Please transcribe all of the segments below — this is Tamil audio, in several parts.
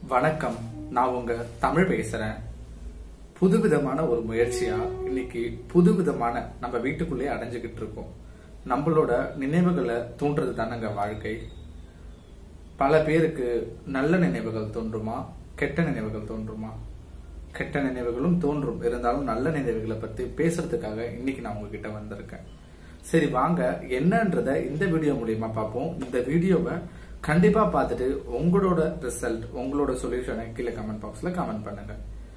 வணக்கம் நான் உங்க தமிழ் பேசுறேன் புதுவிதமான ஒரு முயற்சியா இன்னைக்கு புதுவிதமான நம்ம வீட்டுக்குள்ளே அடைஞ்சுக்கிட்டு இருக்கோம் நம்மளோட நினைவுகளை தூண்டுறது தானங்க வாழ்க்கை பல பேருக்கு நல்ல நினைவுகள் தோன்றுமா கெட்ட நினைவுகள் தோன்றுமா கெட்ட நினைவுகளும் தோன்றும் இருந்தாலும் நல்ல நினைவுகளை பத்தி பேசுறதுக்காக இன்னைக்கு நான் உங்ககிட்ட வந்திருக்கேன் சரி வாங்க என்னன்றத இந்த வீடியோ மூலியமா பார்ப்போம் இந்த வீடியோவை கண்டிப்பா பார்த்துட்டு உங்களோட ரிசல்ட் உங்களோட சொல்யூஷனை கீழே கமெண்ட் பாக்ஸ்ல கமெண்ட் பண்ணுங்க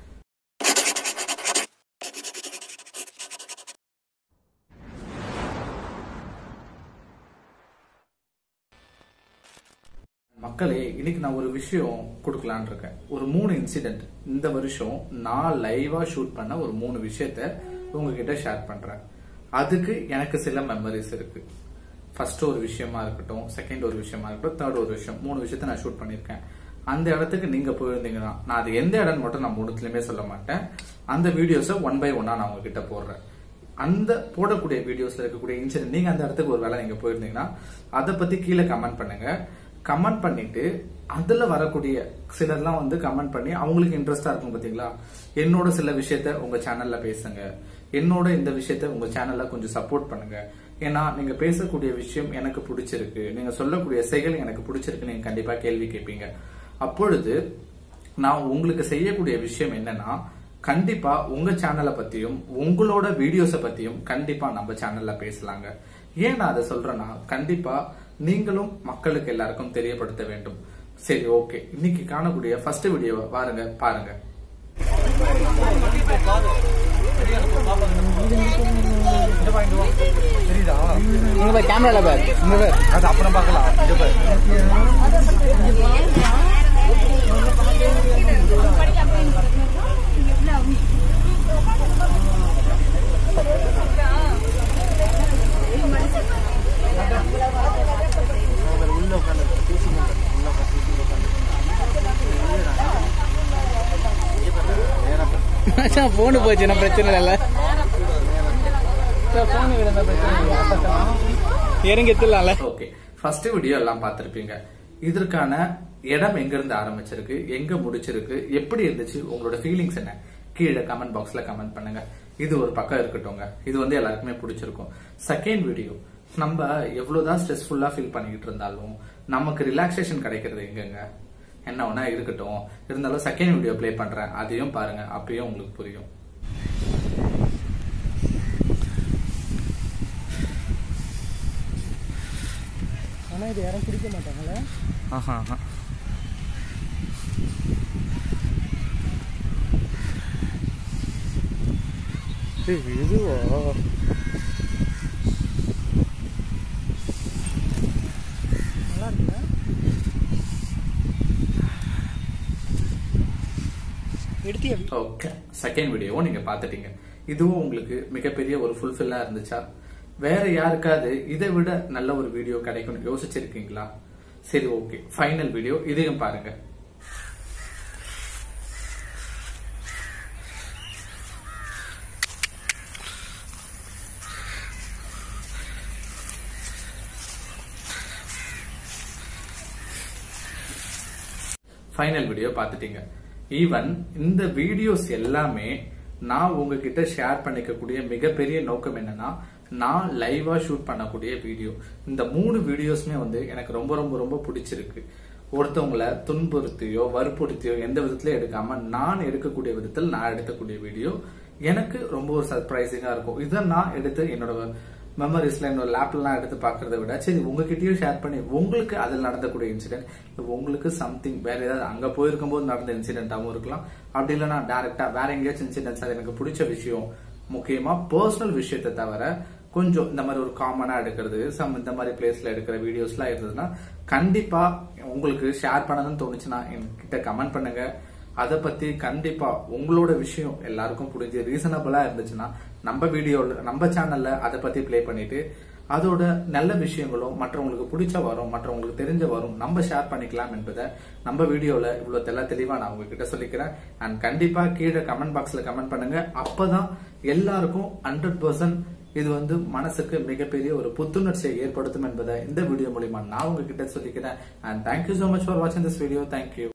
மக்களே இன்னைக்கு நான் ஒரு விஷயம் கொடுக்கலான்னு இருக்கேன் ஒரு மூணு இன்சிடென்ட் இந்த வருஷம் நான் லைவா ஷூட் பண்ண ஒரு மூணு விஷயத்த உங்ககிட்ட ஷேர் பண்றேன் அதுக்கு எனக்கு சில மெமரிஸ் இருக்கு ஃபர்ஸ்ட் ஒரு விஷயமா இருக்கட்டும் செகண்ட் ஒரு விஷயமா இருக்கட்டும் தேர்ட் ஒரு விஷயம் மூணு விஷயத்த நான் ஷூட் பண்ணியிருக்கேன் அந்த இடத்துக்கு நீங்க போயிருந்தீங்கன்னா நான் அது எந்த இடம் மட்டும் நான் மூணுத்துலயுமே சொல்ல மாட்டேன் அந்த வீடியோஸை ஒன் பை ஒன்னா நான் உங்ககிட்ட போடுறேன் அந்த போடக்கூடிய வீடியோஸ்ல இருக்கக்கூடிய இன்சிடென்ட் நீங்க அந்த இடத்துக்கு ஒரு வேலை நீங்க போயிருந்தீங்கன்னா அதை பத்தி கீழே கமெண்ட் பண்ணுங்க கமெண்ட் பண்ணிட்டு அதுல வரக்கூடிய சிலர்லாம் வந்து கமெண்ட் பண்ணி அவங்களுக்கு இன்ட்ரெஸ்டா இருக்கும் பாத்தீங்களா என்னோட சில விஷயத்த உங்க சேனல்ல பேசுங்க என்னோட இந்த விஷயத்த உங்க சேனல்ல கொஞ்சம் சப்போர்ட் பண்ணுங்க ஏன்னா நீங்க பேசக்கூடிய விஷயம் எனக்கு பிடிச்சிருக்கு நீங்க சொல்லக்கூடிய செயல் எனக்கு பிடிச்சிருக்கு நீங்க கண்டிப்பா கேள்வி கேட்பீங்க அப்பொழுது நான் உங்களுக்கு செய்யக்கூடிய விஷயம் என்னன்னா கண்டிப்பா உங்க சேனலை பத்தியும் உங்களோட வீடியோஸ பத்தியும் கண்டிப்பா நம்ம சேனல்ல பேசலாங்க ஏன் நான் அதை சொல்றேன்னா கண்டிப்பா நீங்களும் மக்களுக்கு எல்லாருக்கும் தெரியப்படுத்த வேண்டும் சரி ஓகே இன்னைக்கு காணக்கூடிய ஃபர்ஸ்ட் வீடியோவை பாருங்க பாருங்க தெரியுதா இங்க பாரு கேமரால பாரு இங்க பாரு அது அப்புறம் பார்க்கலாம் இங்க பாரு உள்ள உட்காந்து பேசிங்க உள்ள உட்காந்து மச்சான் போனு போச்சு நான் பிரச்சனை இல்ல போனு கிடந்த பிரச்சனை இல்ல இறங்கி எத்துலாம்ல ஓகே ஃபர்ஸ்ட் வீடியோ எல்லாம் பார்த்திருப்பீங்க இதற்கான இடம் எங்க இருந்து ஆரம்பிச்சிருக்கு எங்க முடிச்சிருக்கு எப்படி இருந்துச்சு உங்களோட ஃபீலிங்ஸ் என்ன கீழே கமெண்ட் பாக்ஸ்ல கமெண்ட் பண்ணுங்க இது ஒரு பக்கம் இருக்கட்டும்ங்க இது வந்து எல்லாருக்குமே பிடிச்சிருக்கும் செகண்ட் வீடியோ நம்ம எவ்வளவுதான் ஸ்ட்ரெஸ்ஃபுல்லா ஃபீல் பண்ணிக்கிட்டு இருந்தாலும் நமக்கு ரிலாக்ஸேஷன் கிடைக்கிறது எங்கங்க என்ன ஒண்ணா இருக்கட்டும் இருந்தாலும் செகண்ட் வீடியோ ப்ளே பண்றேன் அதையும் பாருங்க அப்பயும் உங்களுக்கு புரியும் ஆனா இது யாரும் குடிக்க மாட்டாங்கல்ல ஆஹா ஆஹா ஏய், இதுவா நல்லா இருக்குல்ல எடுத்தியா ஓகே செகண்ட் வீடியோவும் நீங்க பார்த்துட்டீங்க இதுவும் உங்களுக்கு மிகப்பெரிய ஒரு ஃபுல்ஃபில்லா இருந்துச்சா வேற யாருக்காவது இதை விட நல்ல ஒரு வீடியோ கிடைக்கும்னு யோசிச்சிருக்கீங்களா சரி ஓகே ஃபைனல் வீடியோ இதையும் பாருங்க ஃபைனல் வீடியோ பார்த்துட்டீங்க ஈவன் இந்த வீடியோஸ் எல்லாமே நான் உங்ககிட்ட ஷேர் பண்ணிக்கக்கூடிய மிகப்பெரிய நோக்கம் என்னன்னா நான் லைவா ஷூட் பண்ணக்கூடிய வீடியோ இந்த மூணு வீடியோஸ்மே வந்து எனக்கு ரொம்ப ரொம்ப ரொம்ப பிடிச்சிருக்கு ஒருத்தவங்கள துன்புறுத்தியோ வற்புறுத்தியோ எந்த விதத்திலயும் எடுக்காம நான் எடுக்கக்கூடிய விதத்தில் நான் எடுக்கக்கூடிய வீடியோ எனக்கு ரொம்ப ஒரு சர்ப்ரைசிங்கா இருக்கும் இதை நான் எடுத்து என்னோட மெமரிஸ்ல என்னோட லேப்லாம் எடுத்து பாக்குறத விட சரி உங்ககிட்டயும் ஷேர் பண்ணி உங்களுக்கு அதில் நடந்தக்கூடிய இன்சிடென்ட் உங்களுக்கு சம்திங் வேற ஏதாவது அங்க போயிருக்கும் போது நடந்த இன்சிடென்ட்டாவும் இருக்கலாம் அப்படி இல்லைன்னா டைரக்டா வேற எங்கேயாச்சும் இன்சிடென்ட்ஸ் அது எனக்கு பிடிச்ச விஷயம் முக்கியமா பர்சனல் விஷயத்தை தவிர கொஞ்சம் இந்த மாதிரி ஒரு காமனா எடுக்கிறது சம் இந்த மாதிரி பிளேஸ்ல எடுக்கிற வீடியோஸ்லாம் இருந்ததுன்னா கண்டிப்பா உங்களுக்கு ஷேர் பண்ணணும்னு தோணுச்சுன்னா என்கிட்ட கமெண்ட் பண்ணுங்க அதை பத்தி கண்டிப்பா உங்களோட விஷயம் எல்லாருக்கும் புரிஞ்சு ரீசனபிளா இருந்துச்சுன்னா நம்ம வீடியோல நம்ம சேனல்ல அதை பத்தி ப்ளே பண்ணிட்டு அதோட நல்ல விஷயங்களும் மற்றவங்களுக்கு பிடிச்ச வரும் மற்றவங்களுக்கு தெரிஞ்ச வரும் நம்ம ஷேர் பண்ணிக்கலாம் என்பதை நம்ம வீடியோல இவ்வளவு தெல்ல தெளிவா நான் உங்ககிட்ட சொல்லிக்கிறேன் அண்ட் கண்டிப்பா கீழே கமெண்ட் பாக்ஸ்ல கமெண்ட் பண்ணுங்க அப்பதான் எல்லாருக்கும் ஹண்ட்ரட் பர்சன்ட் இது வந்து மனசுக்கு மிகப்பெரிய ஒரு புத்துணர்ச்சியை ஏற்படுத்தும் என்பதை இந்த வீடியோ மூலியமா நான் உங்ககிட்ட சொல்லிக்கிறேன் and thank you so much for வாட்சிங் திஸ் வீடியோ தேங்க்யூ